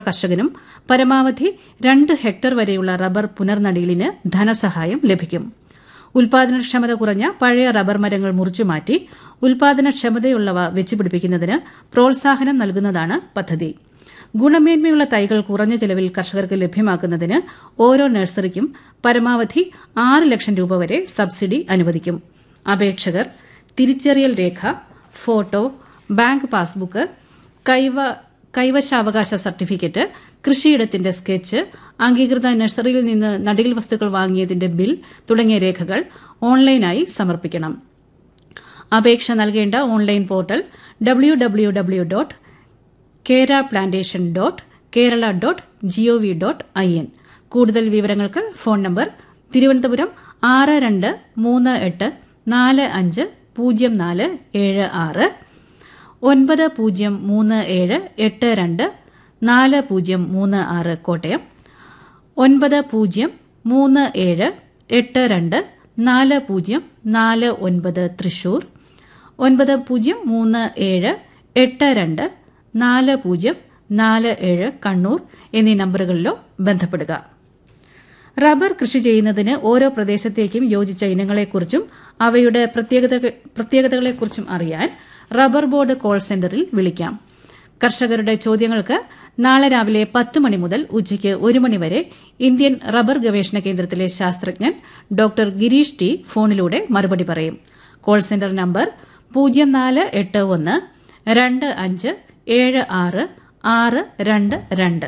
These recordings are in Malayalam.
കർഷകനും പരമാവധി രണ്ട് ഹെക്ടർ വരെയുള്ള റബ്ബർ പുനർനടീലിന് ധനസഹായം ലഭിക്കും ഉൽപാദനക്ഷമത കുറഞ്ഞ പഴയ റബ്ബർ മരങ്ങൾ മുറിച്ചുമാറ്റി ഉൽപാദനക്ഷമതയുള്ളവ വെച്ചുപിടിപ്പിക്കുന്നതിന് പ്രോത്സാഹനം നൽകുന്നതാണ് പദ്ധതി ഗുണമേന്മയുള്ള തൈകൾ കുറഞ്ഞ ചെലവിൽ കർഷകർക്ക് ലഭ്യമാക്കുന്നതിന് ഓരോ നഴ്സറിക്കും പരമാവധി ആറ് ലക്ഷം രൂപ വരെ സബ്സിഡി അനുവദിക്കും അപേക്ഷകർ തിരിച്ചറിയൽ രേഖ ഫോട്ടോ ബാങ്ക് പാസ്ബുക്ക് കൈവ കൈവശാവകാശ സർട്ടിഫിക്കറ്റ് കൃഷിയിടത്തിന്റെ സ്കെച്ച് അംഗീകൃത നഴ്സറിയിൽ നിന്ന് നടീൽ വസ്തുക്കൾ വാങ്ങിയതിന്റെ ബിൽ തുടങ്ങിയ രേഖകൾ ഓൺലൈനായി സമർപ്പിക്കണം അപേക്ഷ നൽകേണ്ട online portal W W W dot Kera plantation dot Kerala dot gov dot I N കൂടുതൽ വിവരങ്ങൾക്ക് ഫോൺ നമ്പർ തിരുവനന്തപുരം ആറ് രണ്ട് മൂന്ന് എട്ട് നാല് അഞ്ച് പൂജ്യം നാല് ഏഴ് ആറ് ഒൻപത് പൂജ്യം മൂന്ന് ഏഴ് എട്ട് രണ്ട് നാല് പൂജ്യം മൂന്ന് ആറ് കോട്ടയം ഒൻപത് പൂജ്യം മൂന്ന് ഏഴ് എട്ട് രണ്ട് നാല് പൂജ്യം നാല് ഒൻപത് തൃശൂർ ഒൻപത് പൂജ്യം മൂന്ന് ഏഴ് എട്ട് രണ്ട് നാല് പൂജ്യം നാല് ഏഴ് കണ്ണൂർ എന്നീ നമ്പറുകളിലോ ബന്ധപ്പെടുക റബ്ബർ കൃഷി ചെയ്യുന്നതിന് ഓരോ പ്രദേശത്തേക്കും യോജിച്ച ഇനങ്ങളെക്കുറിച്ചും അവയുടെ പ്രത്യേകതകളെക്കുറിച്ചും അറിയാൻ റബ്ബർ ബോർഡ് കോൾ സെന്ററിൽ വിളിക്കാം കർഷകരുടെ ചോദ്യങ്ങൾക്ക് നാളെ രാവിലെ പത്ത് മണി മുതൽ ഉച്ചയ്ക്ക് ഒരു മണിവരെ ഇന്ത്യൻ റബ്ബർ ഗവേഷണ കേന്ദ്രത്തിലെ ശാസ്ത്രജ്ഞൻ ഡോക്ടർ ഗിരീഷ് ടി ഫോണിലൂടെ മറുപടി പറയും കോൾ സെന്റർ നമ്പർ പൂജ്യം നാല് എട്ട് ഒന്ന് രണ്ട് അഞ്ച് ഏഴ് ആറ് ആറ് രണ്ട് രണ്ട്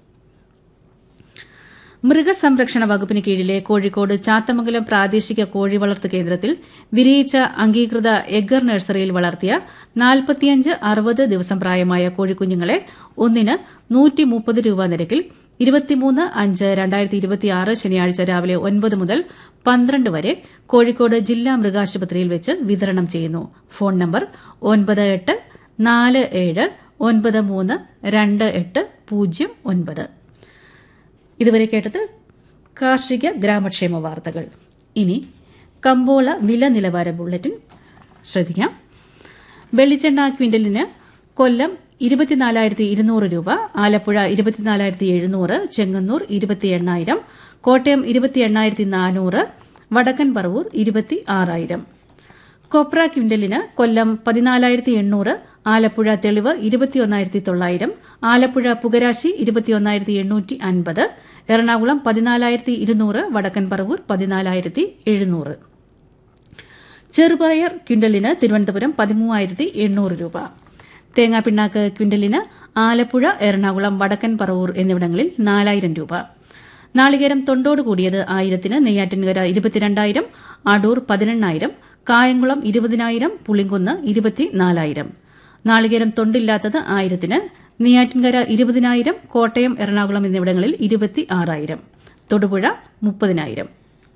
മൃഗസംരക്ഷണ വകുപ്പിന് കീഴിലെ കോഴിക്കോട് ചാത്തമംഗലം പ്രാദേശിക കോഴി വളർത്തു കേന്ദ്രത്തിൽ വിരിയിച്ച അംഗീകൃത എഗ്ഗർ നഴ്സറിയിൽ വളർത്തിയ നാൽപ്പത്തിയഞ്ച് അറുപത് ദിവസം പ്രായമായ കോഴിക്കുഞ്ഞുങ്ങളെ ഒന്നിന് നൂറ്റി മുപ്പത് രൂപ നിരക്കിൽ ഇരുപത്തിമൂന്ന് അഞ്ച് രണ്ടായിരത്തി ഇരുപത്തിയാറ് ശനിയാഴ്ച രാവിലെ ഒൻപത് മുതൽ പന്ത്രണ്ട് വരെ കോഴിക്കോട് ജില്ലാ മൃഗാശുപത്രിയിൽ വെച്ച് വിതരണം ചെയ്യുന്നു ഫോൺ നമ്പർ ഒൻപത് എട്ട് നാല് ഏഴ് ഒൻപത് മൂന്ന് രണ്ട് എട്ട് പൂജ്യം ഒൻപത് ഇതുവരെ കേട്ടത് കാർഷിക ഗ്രാമക്ഷേമ വാർത്തകൾ ഇനി കമ്പോള വില നിലവാര ബുള്ളറ്റിൻ ശ്രദ്ധിക്കാം വെള്ളിച്ചെണ്ണ ക്വിന്റലിന് കൊല്ലം ഇരുപത്തിനാലായിരത്തി ഇരുന്നൂറ് രൂപ ആലപ്പുഴ ഇരുപത്തിനാലായിരത്തി എഴുന്നൂറ് ചെങ്ങന്നൂർ ഇരുപത്തി എണ്ണായിരം കോട്ടയം ഇരുപത്തി എണ്ണായിരത്തി നാനൂറ് വടക്കൻ പറവൂർ ഇരുപത്തി ആറായിരം കൊപ്ര ക്വിന്റലിന് കൊല്ലം പതിനാലായിരത്തി എണ്ണൂറ് ആലപ്പുഴ തെളിവ് ഇരുപത്തിയൊന്നായിരത്തി തൊള്ളായിരം ആലപ്പുഴ പുകരാശി ഇരുപത്തിയൊന്നായിരത്തി എണ്ണൂറ്റി അൻപത് എറണാകുളം പതിനാലായിരത്തി ഇരുന്നൂറ് വടക്കൻ പറവൂർ പതിനാലായിരത്തി എഴുന്നൂറ് ചെറുപയർ ക്വിന്റലിന് തിരുവനന്തപുരം പതിമൂവായിരത്തി എണ്ണൂറ് രൂപ തേങ്ങാപ്പിണ്ണാക്ക് ക്വിന്റലിന് ആലപ്പുഴ എറണാകുളം വടക്കൻ പറവൂർ എന്നിവിടങ്ങളിൽ നാലായിരം രൂപ നാളികേരം തൊണ്ടോട് കൂടിയത് ആയിരത്തിന് നെയ്യാറ്റിൻകര ഇരുപത്തിരണ്ടായിരം അടൂർ പതിനെണ്ണായിരം കായംകുളം ഇരുപതിനായിരം പുളിങ്കുന്ന് ഇരുപത്തിനാലായിരം നാളികേരം തൊണ്ടില്ലാത്തത് ആയിരത്തിന് നെയ്യാറ്റിൻകര ഇരുപതിനായിരം കോട്ടയം എറണാകുളം എന്നിവിടങ്ങളിൽ ഇരുപത്തി ആറായിരം തൊടുപുഴ മുപ്പതിനായിരം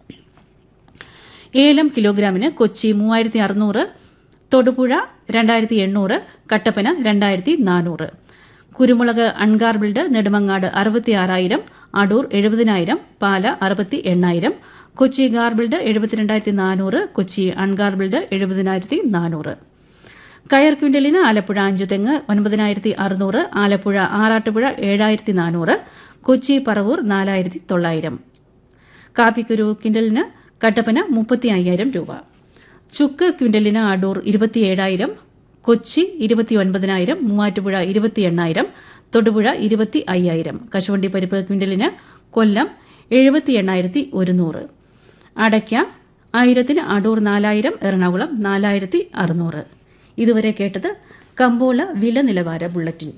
ഏലം കിലോഗ്രാമിന് കൊച്ചി മൂവായിരത്തി അറുന്നൂറ് തൊടുപുഴ രണ്ടായിരത്തി എണ്ണൂറ് കട്ടപ്പന രണ്ടായിരത്തി നാനൂറ് കുരുമുളക് അൺഗാർബിൾഡ് നെടുമങ്ങാട് അറുപത്തിയാറായിരം അടൂർ എഴുപതിനായിരം പാല അറുപത്തി എണ്ണായിരം കൊച്ചി ഗാർബിൾഡ് എഴുപത്തിരണ്ടായിരത്തി നാനൂറ് കൊച്ചി അൺഗാർബിൾഡ് എഴുപതിനായിരത്തി നാനൂറ് കയർ ക്വിന്റലിന് ആലപ്പുഴ അഞ്ചുതെങ്ങ് ഒൻപതിനായിരത്തി അറുന്നൂറ് ആലപ്പുഴ ആറാട്ടുപുഴ ഏഴായിരത്തി നാനൂറ് കൊച്ചി പറവൂർ നാലായിരത്തി തൊള്ളായിരം കാപ്പിക്കുരു ക്വിന്റലിന് കട്ടപ്പന മുപ്പത്തി അയ്യായിരം രൂപ ചുക്ക് ക്വിന്റലിന് അടൂർ ഇരുപത്തിയേഴായിരം കൊച്ചി ഇരുപത്തിയൊൻപതിനായിരം മൂവാറ്റുപുഴ ഇരുപത്തി എണ്ണായിരം തൊടുപുഴ ഇരുപത്തി അയ്യായിരം കശുവണ്ടി പരിപ്പ് ക്വിന്റലിന് കൊല്ലം എഴുപത്തി എണ്ണായിരത്തി ഒരുന്നൂറ് അടയ്ക്ക ആയിരത്തിന് അടൂർ നാലായിരം എറണാകുളം നാലായിരത്തി അറുന്നൂറ് ഇതുവരെ കേട്ടത് കമ്പോള വില നിലവാര ബുള്ളറ്റിൻ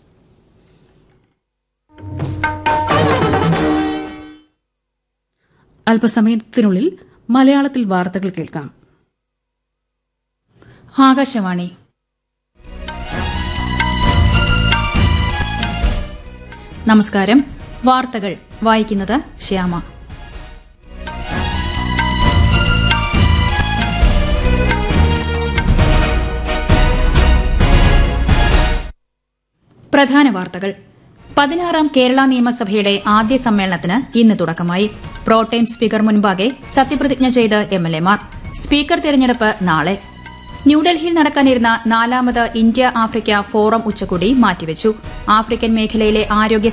അല്പസമയത്തിനുള്ളിൽ മലയാളത്തിൽ വാർത്തകൾ കേൾക്കാം ആകാശവാണി നമസ്കാരം വാർത്തകൾ വായിക്കുന്നത് ശ്യാമ പ്രധാന വാർത്തകൾ പതിനാറാം കേരള നിയമസഭയുടെ ആദ്യ സമ്മേളനത്തിന് ഇന്ന് തുടക്കമായി പ്രോടൈം സ്പീക്കർ മുൻപാകെ സത്യപ്രതിജ്ഞ ചെയ്ത് എംഎൽഎമാർ സ്പീക്കർ തെരഞ്ഞെടുപ്പ് നാളെ ന്യൂഡൽഹിയിൽ നടക്കാനിരുന്ന നാലാമത് ഇന്ത്യ ആഫ്രിക്ക ഫോറം ഉച്ചകോടി മാറ്റിവച്ചു ആഫ്രിക്കൻ മേഖലയിലെ ആരോഗ്യ